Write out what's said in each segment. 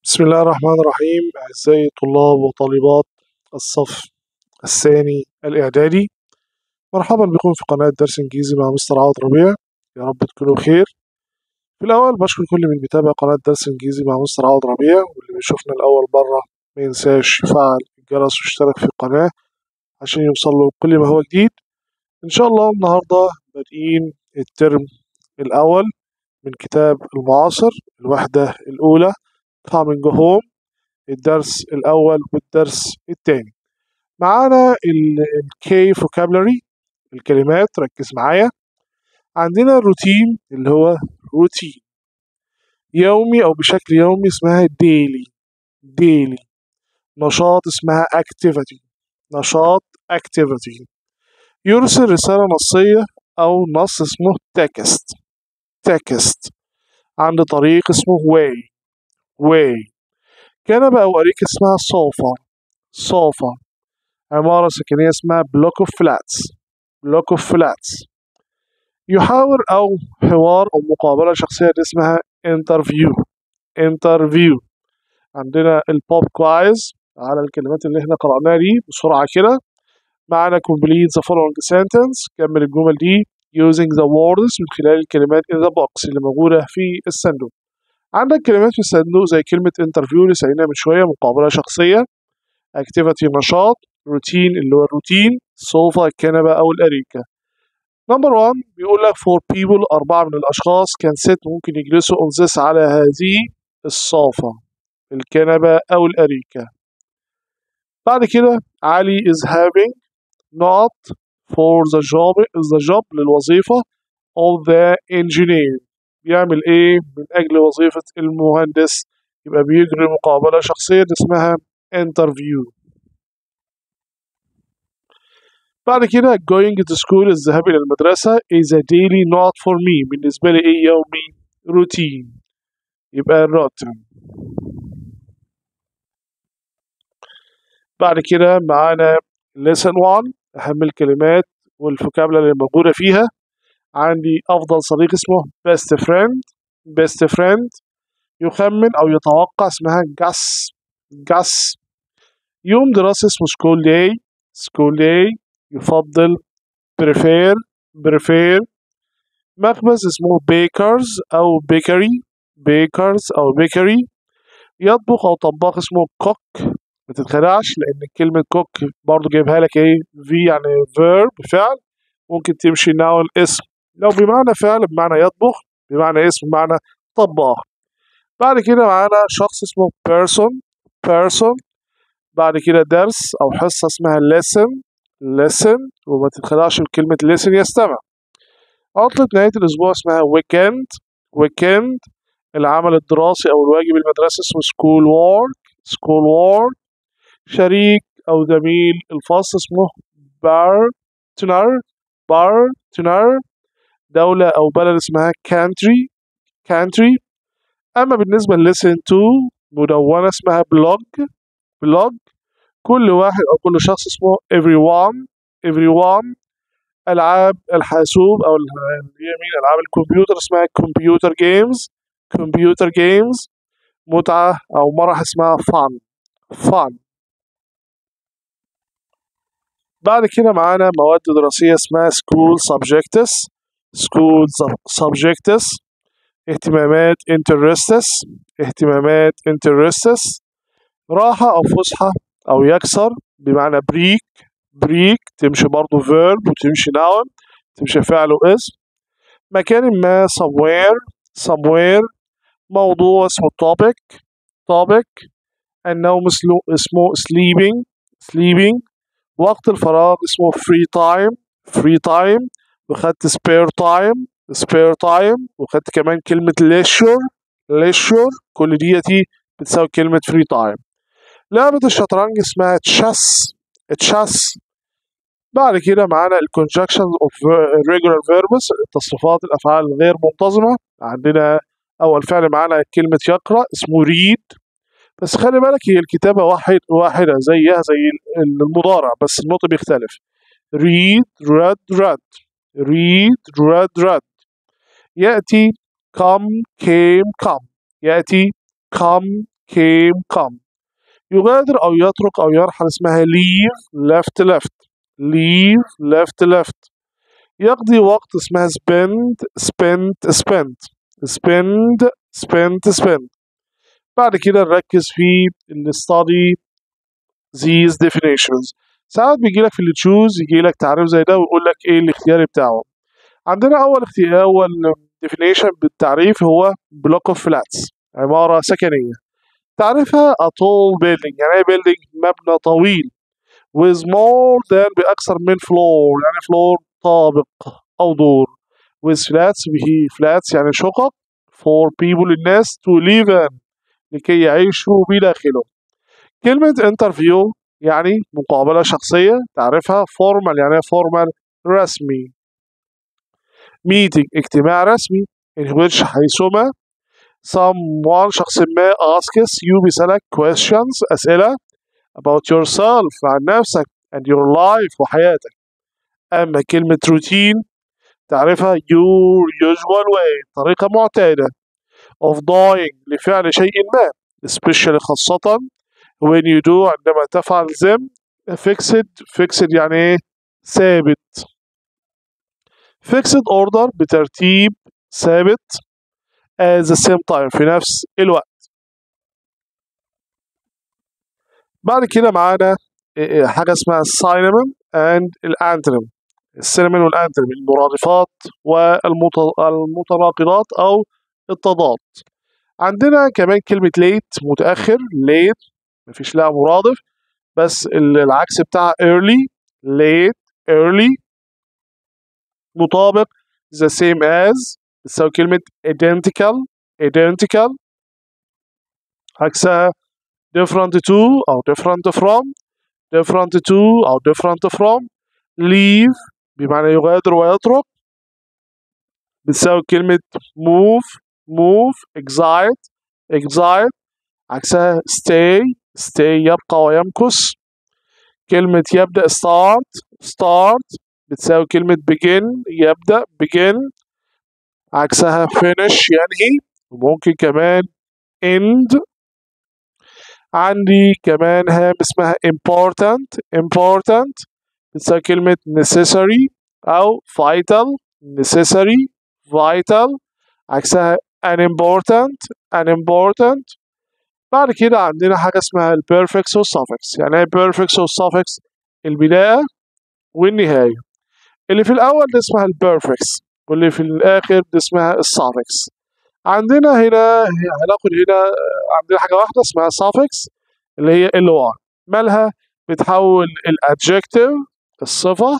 بسم الله الرحمن الرحيم أعزائي طلاب وطالبات الصف الثاني الإعدادي مرحبا بكم في قناة درس إنجليزي مع مستر عوض ربيع يا رب تكونوا بخير في الأول بشكر كل من بيتابع قناة درس إنجليزي مع مستر عوض ربيع واللي بيشوفنا الأول مرة ما ينساش يفعل الجرس ويشترك في القناة عشان يوصل له كل ما هو جديد إن شاء الله النهاردة بادئين الترم الأول من كتاب المعاصر الوحدة الأولى coming home الدرس الأول والدرس الثاني معانا الكي vocabulary الكلمات ركز معايا عندنا الروتين اللي هو روتين يومي أو بشكل يومي اسمها daily daily نشاط اسمها activity نشاط activity يرسل رسالة نصية أو نص اسمه text text عند طريق اسمه way way كنبة أو أريكة اسمها sofa sofa عمارة سكنية اسمها block of flats block of flats يحاور أو حوار أو مقابلة شخصية دي اسمها interview interview عندنا البوب كوايز على الكلمات اللي احنا قرأناها دي بسرعة كده معانا complete the following sentence كمل الجمل دي using the words من خلال الكلمات in the box اللي موجودة في الصندوق عندك كلمات في الصندوق زي كلمة انترفيو اللي سألناها من شوية مقابلة شخصية اكتيفيتي نشاط روتين اللي هو الروتين سوفا الكنبة أو الأريكة نمبر 1 بيقول لك فور بيبل أربعة من الأشخاص كان ست ممكن يجلسوا on this على هذه الصافة الكنبة أو الأريكة بعد كده علي is having not for the job the job للوظيفة of the engineer بيعمل ايه من اجل وظيفة المهندس يبقى بيجري مقابلة شخصية اسمها interview بعد كده going to school الذهاب إلى المدرسة is a daily not for me بالنسبة لي إيه يومي روتين يبقى الروتين بعد كده معانا lesson 1 أهم الكلمات والفوكابلة اللي موجودة فيها عندي أفضل صديق اسمه best friend best friend يخمن أو يتوقع اسمها جاس جاس يوم دراسة اسمه school day school day يفضل prefer prefer مخبز اسمه bakers أو bakery bakers أو bakery يطبخ أو طباخ اسمه cook ما تتخدعش لأن كلمة cook برضو جايبها لك ايه في يعني verb فعل ممكن تمشي noun اسم لو بمعنى فعل بمعنى يطبخ بمعنى اسم بمعنى طباخ بعد كده معانا شخص اسمه person person بعد كده درس أو حصة اسمها lesson lesson وما تتخدعش بكلمة listen يستمع عطلة نهاية الأسبوع اسمها weekend weekend العمل الدراسي أو الواجب المدرسي اسمه school work school work شريك أو زميل الفصل اسمه partner partner دولة أو بلد اسمها country country أما بالنسبة ل listen to مدونة اسمها blog blog كل واحد أو كل شخص اسمه everyone everyone ألعاب الحاسوب أو اليمين ألعاب الكمبيوتر اسمها computer games computer games متعة أو مرح اسمها fun fun بعد كده معانا مواد دراسية اسمها school subjects school subjects اهتمامات interests اهتمامات interests راحة أو فسحة أو يكسر بمعنى بريك بريك تمشي برضو verb وتمشي noun تمشي فعل واسم مكان ما somewhere somewhere موضوع اسمه topic topic النوم اسمه sleeping sleeping وقت الفراغ اسمه free time free time وخدت spare time spare time وخدت كمان كلمة leisure leisure كل ديتي بتساوي كلمة free time لعبة الشطرنج اسمها تشاس تشاس بعد كده معانا الكونجكشنز اوف regular verbs تصريفات الافعال الغير منتظمة عندنا اول فعل معانا كلمة يقرأ اسمه read بس خلي بالك هي الكتابة واحد واحدة زيها زي المضارع بس النطق بيختلف read read read read read read يأتي come came come يأتي come came come يغادر أو يترك أو يرحل اسمها leave left left leave left left يقضي وقت اسمها spend spent spent spend spent spent بعد كده نركز في ال study these definitions ساعات بيجي لك في اللي تشوز يجي لك تعريف زي ده ويقول لك ايه الاختياري بتاعه عندنا اول اختيار اول definition بالتعريف هو block of flats عمارة سكنية تعريفها a tall building يعني ايه building مبنى طويل with more than بأكثر من floor يعني floor طابق أو دور with flats به flats يعني شقق for people الناس to live in لكي يعيشوا بداخله كلمة interview يعني مقابلة شخصية تعرفها formal يعني formal رسمي meeting اجتماع رسمي in which حيثما someone شخص ما asks you بيسألك questions أسئلة about yourself عن نفسك and your life وحياتك أما كلمة routine تعرفها your usual way طريقة معتادة of doing لفعل شيء ما especially خاصة when you do عندما تفعل them fixed fixed يعني ايه ثابت fixed order بترتيب ثابت at the same time في نفس الوقت بعد كده معانا حاجة اسمها السينمون and الانترم السينمون والانترم المرادفات والمتناقضات أو التضاد عندنا كمان كلمة late متأخر late مفيش لها مرادف بس العكس بتاعها early late early مطابق the same as بتساوي كلمة identical identical عكسها different to أو different from different to أو different from leave بمعنى يغادر ويترك بتساوي كلمة move move excite excite عكسها stay stay يبقى ويمكث كلمة يبدأ start start بتساوي كلمة begin يبدأ begin عكسها finish ينهي وممكن كمان end عندي كمان هام اسمها important important بتساوي كلمة necessary أو vital necessary vital عكسها unimportant unimportant بعد كده عندنا حاجة اسمها البيرفكس والسافكس يعني ايه بيرفكس والسافكس البداية والنهاية اللي في الأول دي اسمها البيرفكس واللي في الآخر دي اسمها السافكس عندنا هنا هناخد هنا عندنا حاجة واحدة اسمها suffix اللي هي ال y مالها بتحول الادجكتيف الصفة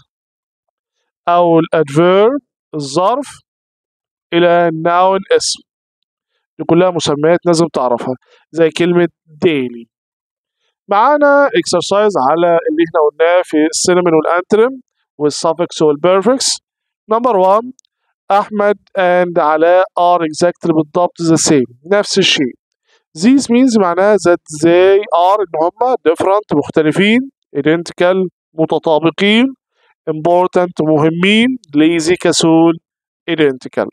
أو الادفيرب الظرف إلى noun اسم دي كلها مسميات لازم تعرفها زي كلمة daily معانا exercise على اللي احنا قلناه في السينمون والانترم والsuffix والبرفكس نمبر 1 أحمد and علاء are exactly بالضبط the same نفس الشيء This means معناها that they are إن هما different مختلفين identical متطابقين important مهمين lazy كسول identical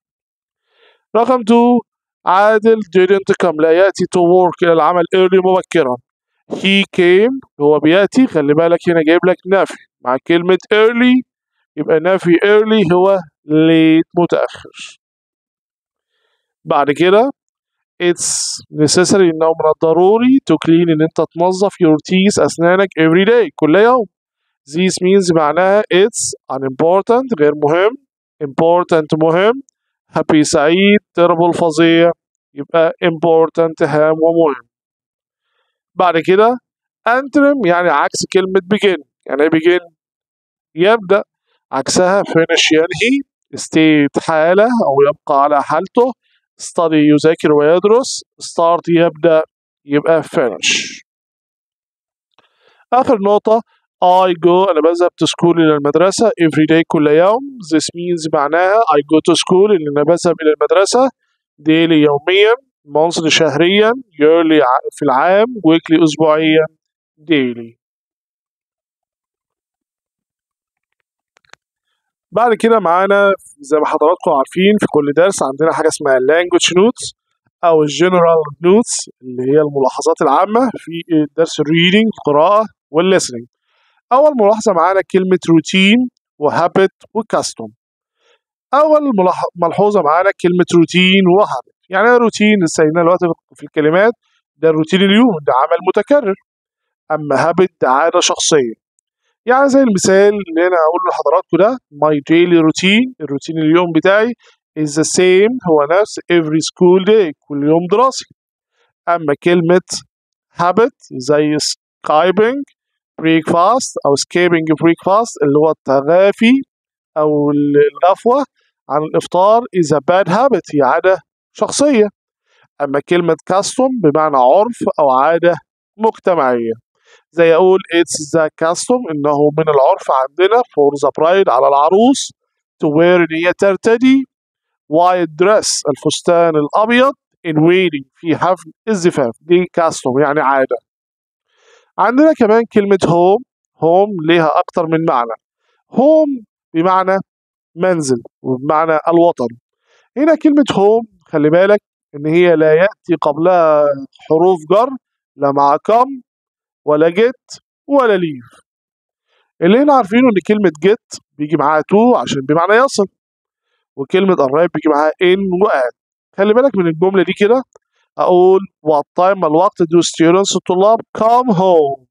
رقم 2 عادل didn't come لا يأتي to work إلى العمل early مبكرا he came هو بيأتي خلي بالك هنا جايب لك نفي مع كلمة early يبقى نفي early هو late متأخر بعد كده it's necessary إنه من الضروري to clean إن أنت تنظف your teeth أسنانك every day كل يوم this means معناها it's unimportant غير مهم important مهم happy سعيد terrible فظيع يبقى important هام ومهم بعد كده antrim يعني عكس كلمة begin يعني ايه begin يبدأ عكسها finish ينهي state حالة أو يبقى على حالته study يذاكر ويدرس start يبدأ يبقى finish آخر نقطة I go أنا بذهب to school إلى المدرسة every day كل يوم this means معناها I go to school إن أنا بذهب إلى المدرسة daily يوميا monthly شهريا yearly في العام weekly أسبوعيا daily بعد كده معانا زي ما حضراتكم عارفين في كل درس عندنا حاجة اسمها language notes أو الجنرال نوتس اللي هي الملاحظات العامة في درس الريدنج القراءة والليسننج أول ملاحظة معانا كلمة روتين وهابت وكاستوم أول ملاح- ملحوظة معانا كلمة روتين وهابت يعني إيه روتين لسه قايلينها دلوقتي في الكلمات ده الروتين اليوم ده عمل متكرر أما هابت ده عادة شخصية يعني زي المثال اللي أنا أقول لحضراتكم ده my daily routine الروتين اليوم بتاعي is the same هو نفس every school day كل يوم دراسي أما كلمة habit زي skipping breakfast أو skipping breakfast اللي هو التغافي أو الغفوة عن الإفطار is a bad habit هي عادة شخصية أما كلمة custom بمعنى عرف أو عادة مجتمعية زي أقول it's the custom إنه من العرف عندنا for the bride على العروس to wear إن هي ترتدي white dress الفستان الأبيض in wedding في حفل الزفاف دي custom يعني عادة عندنا كمان كلمة home home ليها أكتر من معنى home بمعنى منزل وبمعنى الوطن هنا كلمة home خلي بالك إن هي لا يأتي قبلها حروف جر لا مع come ولا get ولا leave اللي هنا عارفينه إن كلمة get بيجي معاها to عشان بمعنى يصل وكلمة arrive بيجي معاها in و at خلي بالك من الجملة دي كده أقول what time الوقت do students الطلاب come home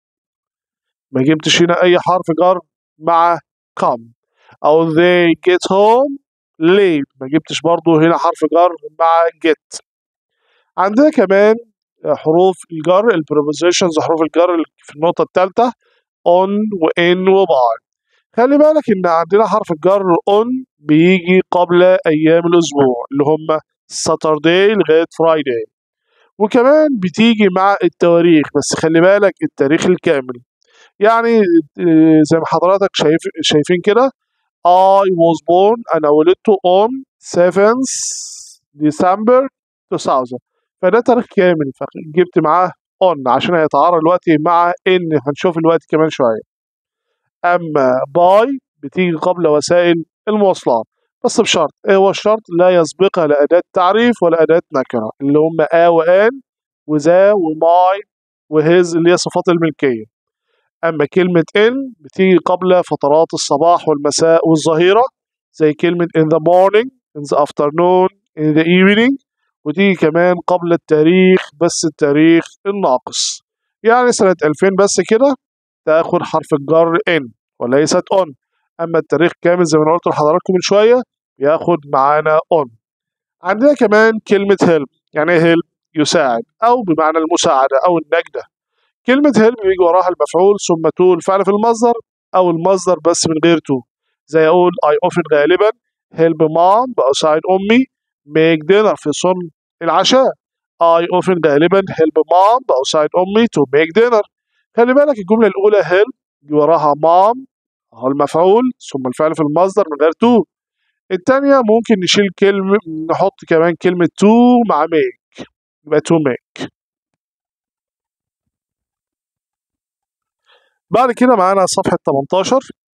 ما جبتش هنا أي حرف جر مع come أو they get home late ما جبتش برضو هنا حرف جر مع get عندنا كمان حروف الجر البروبوزيشنز حروف الجر في النقطة الثالثة on و in و by خلي بالك إن عندنا حرف الجر on بيجي قبل أيام الأسبوع اللي هم Saturday لغاية Friday وكمان بتيجي مع التواريخ بس خلي بالك التاريخ الكامل يعني آه، زي ما حضرتك شايف شايفين كده I was born أنا ولدت on 7th December 2000 فده تاريخ كامل فجبت معاه on عشان هيتعارض دلوقتي مع ان هنشوف الوقت كمان شوية أما باي بتيجي قبل وسائل المواصلات بس بشرط ايه هو الشرط لا يسبقها لا أداة تعريف ولا أداة نكرة اللي هم آ وآن وذا وماي وهز اللي هي صفات الملكية أما كلمة إن بتيجي قبل فترات الصباح والمساء والظهيرة زي كلمة in the morning in the afternoon in the evening وتيجي كمان قبل التاريخ بس التاريخ الناقص يعني سنة 2000 بس كده تاخد حرف الجر in وليست on أما التاريخ كامل زي ما أنا قلت لحضراتكم من شوية ياخد معانا on عندنا كمان كلمة help يعني ايه help يساعد أو بمعنى المساعدة أو النجدة كلمة help بيجي وراها المفعول ثم تو الفعل في المصدر أو المصدر بس من غير تو زي أقول I often غالبا help mom بأساعد أمي make dinner في صنع العشاء I often غالبا help mom بأساعد أمي to make dinner خلي بالك الجملة الأولى help يجي وراها mom هو المفعول ثم الفعل في المصدر من غير تو التانية ممكن نشيل كلمة نحط كمان كلمة تو مع make يبقى to make بعد كده معانا صفحة 18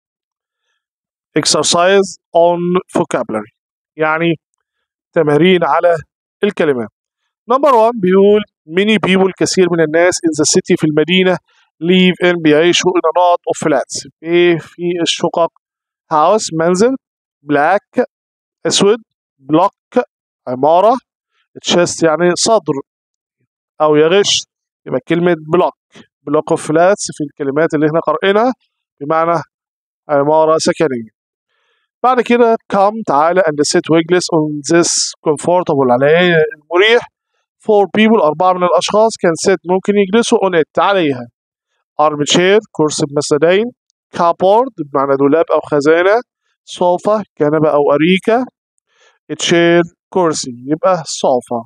exercise on vocabulary يعني تمارين على الكلمات نمبر 1 بيقول many people كثير من الناس in the city في المدينة live in بيعيشوا in a lot of flats في في الشقق house منزل black اسود block عمارة chest يعني صدر أو يغش يبقى كلمة block block of flats في الكلمات اللي احنا قرأناها بمعنى عمارة سكنية بعد كده come تعالى and sit واجلس on this comfortable على المريح four people أربعة من الأشخاص can sit ممكن يجلسوا on it عليها arm chair كرسي بمسندين cupboard بمعنى دولاب أو خزانة sofa كنبة أو أريكة chair كرسي يبقى sofa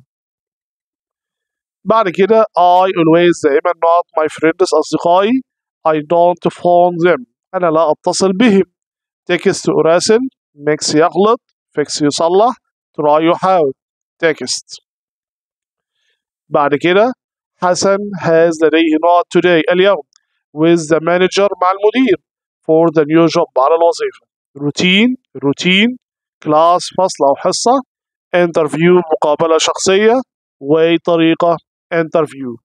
بعد كده I always دائما not my friends أصدقائي I don't phone them أنا لا أتصل بهم text أراسل mix يخلط fix يصلح try يحاول text بعد كده حسن has لديه not today اليوم with the manager مع المدير for the new job على الوظيفة routine routine class فصل أو حصة interview مقابلة شخصية way طريقة interview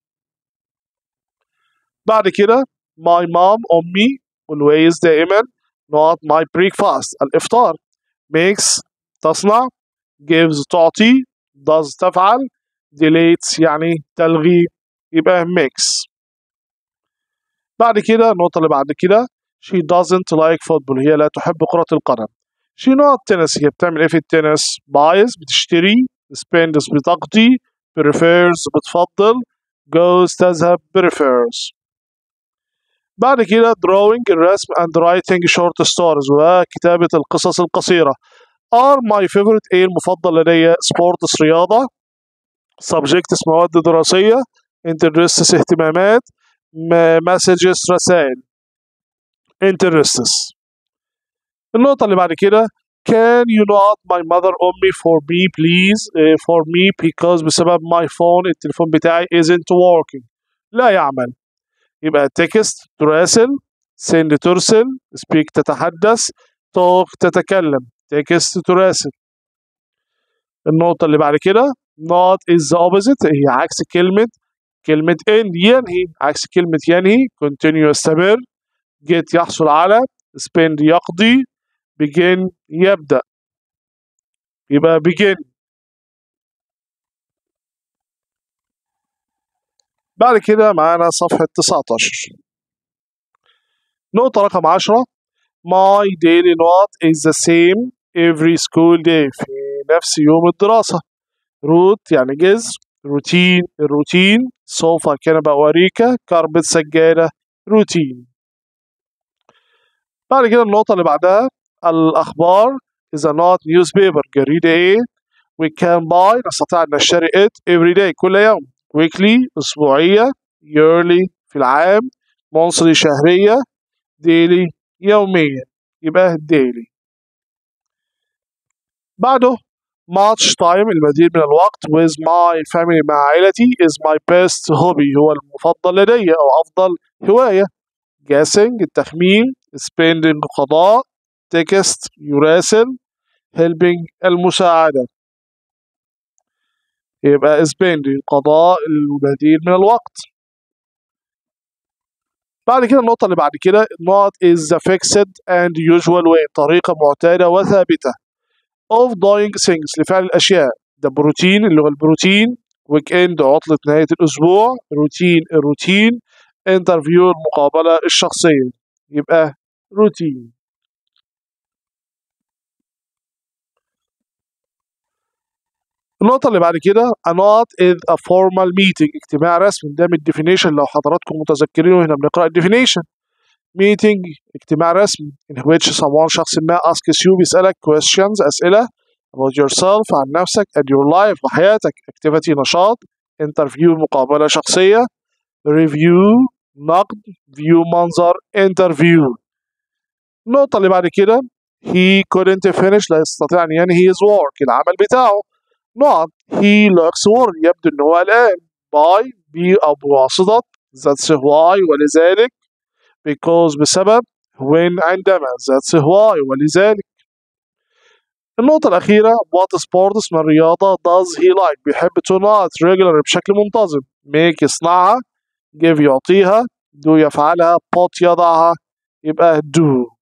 بعد كده my mom أمي always دائما not my breakfast الإفطار makes تصنع gives تعطي does تفعل deletes يعني تلغي يبقى makes بعد كده النقطة اللي بعد كده she doesn't like football هي لا تحب كرة القدم she not tennis هي بتعمل ايه في التنس buys بتشتري spends بتقضي prefers بتفضل goes تذهب prefers بعد كده drawing الرسم and writing short stories وكتابة القصص القصيرة are my favorite ايه المفضل لدي sports رياضة subjects مواد دراسية interests اهتمامات messages رسائل interests النقطة اللي بعد كده can you not my mother أمي for me please uh, for me because بسبب my phone التليفون بتاعي isn't working لا يعمل يبقى text تراسل send ترسل speak تتحدث talk تتكلم text تراسل النقطة اللي بعد كده not is the opposite هي عكس كلمة كلمة end ينهي عكس كلمة ينهي continue يستمر get يحصل على spend يقضي begin يبدأ يبقى begin بعد كده معانا صفحة 19 نقطة رقم 10 My daily note is the same every school day في نفس يوم الدراسة روت يعني جذر روتين الروتين صوفة كنبة وريكة كربت سجادة روتين بعد كده النقطة اللي بعدها الأخبار is a not newspaper جريدة إيه we can buy نستطيع أن نشتري it every day كل يوم weekly أسبوعية yearly في العام monthly شهرية daily يوميا يبقى daily بعده much time المزيد من الوقت with my family مع عائلتي is my best hobby هو المفضل لدي أو أفضل هواية guessing التخمين spending قضاء text يراسل helping المساعدة يبقى spending قضاء المزيد من الوقت بعد كده النقطة اللي بعد كده not is the fixed and usual way طريقة معتادة وثابتة of doing things لفعل الأشياء ده بروتين اللي هو البروتين ويك اند عطلة نهاية الأسبوع روتين الروتين انترفيو المقابلة الشخصية يبقى روتين النقطة اللي بعد كده a not is a formal meeting اجتماع رسمي ده من الديفينيشن لو حضراتكم متذكرين وهنا بنقرأ الديفينيشن meeting اجتماع رسمي in which someone شخص ما asks you بيسألك questions أسئلة about yourself عن نفسك and your life وحياتك activity نشاط interview مقابلة شخصية review نقد view منظر interview النقطة اللي بعد كده he couldn't finish لا يستطيع أن ينهي his work العمل بتاعه نقط he looks worried يبدو أنه هو قلقان by be أو بواسطة that's why ولذلك because بسبب when عندما that's why ولذلك النقطة الأخيرة what sports من رياضة does he like بيحب to not regular بشكل منتظم make يصنعها give يعطيها do يفعلها put يضعها يبقى do